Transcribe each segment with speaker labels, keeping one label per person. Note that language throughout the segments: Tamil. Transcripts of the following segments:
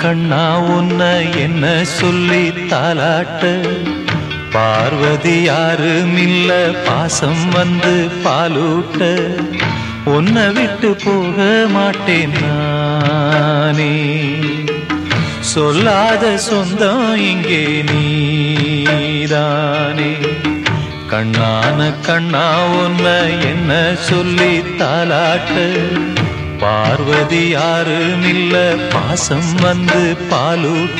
Speaker 1: கண்ணா உன்ன என்ன சொல்லி தாலாட்ட பார்வதி யாரும் இல்ல பாசம் வந்து பாலூட்ட உன்னை விட்டு போக மாட்டேன் நானே சொல்லாத சொந்தம் இங்கே நீதானே கண்ணான கண்ணா உன்ன என்ன சொல்லி தாலாட்ட பார்வதி யாரும் இல்ல பாசம் வந்து பாலூட்ட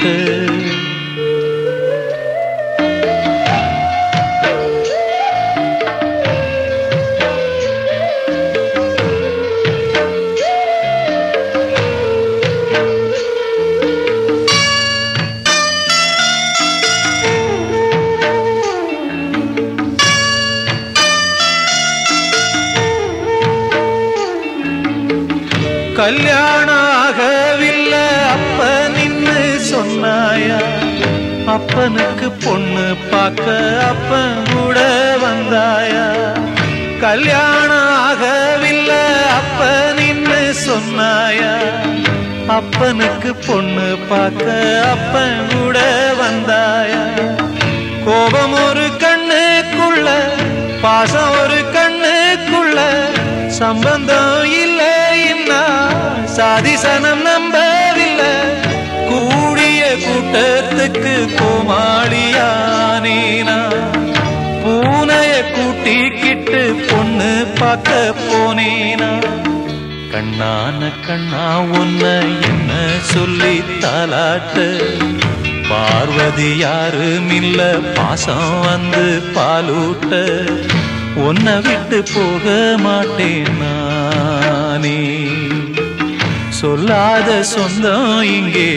Speaker 1: கல்யாணம் ஆகவில்லை அப்ப நின்னு சொன்னாயா அப்பனுக்கு பொண்ணு பார்க்க அப்பன் கூட வந்தாயா கல்யாணம் ஆகவில்லை அப்ப நின்னு சொன்னாயா அப்பனுக்கு பொண்ணு பார்க்க அப்பன் கூட வந்தாயா கோபம் ஒரு கண்ணுக்குள்ள பாசம் ஒரு கண்ணுக்குள்ள சம்பந்தம் இல்லைன்னா சாதிசனம் நம்பவில்லை கூடிய கூட்டத்துக்கு கோமாளியானேனா பூனைய கூட்டிக்கிட்டு பொண்ணு பார்க்க போனேனா கண்ணான கண்ணா உன்ன என்ன சொல்லி தாலாட்ட பார்வதி யாரும் இல்ல பாசம் வந்து பாலூட்ட உன்னை விட்டு போக மாட்டேன் நானே சொல்லாத சொந்தம் இங்கே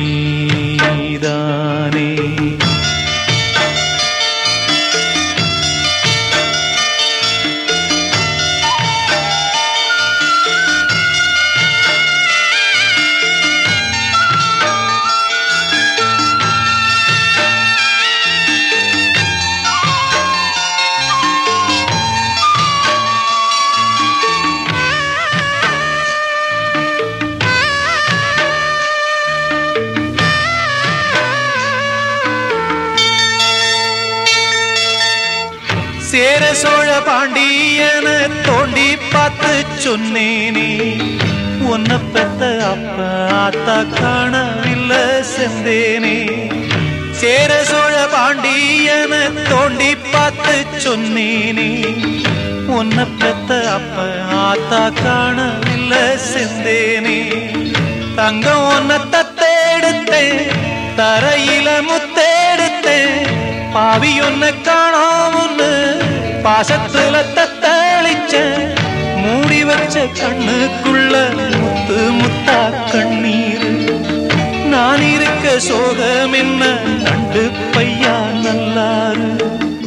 Speaker 1: நீதானே சேர சோழ பாண்டியன தோண்டி பார்த்து சொன்னேனே உன்னை பெத்த அப்ப ஆத்தா காணவில்லை செந்தேனே சேர சோழ பாண்டியன தோண்டி பார்த்து சொன்னேனே உன்னை பெத்த அப்ப ஆத்தா காணவில்லை செந்தேனே தங்கம் உன்னை தத்தெடுத்தேன் தரையில முத்தெடுத்தேன் பாவி ஒன்ன காணாமன்னு பாசத்துல தத்தளிச்ச மூடி வச்ச கண்ணுக்குள்ள முத்து முத்தா கண்ணீர் நான் இருக்க சோகம் என்ன நண்டு பையா நல்லாரு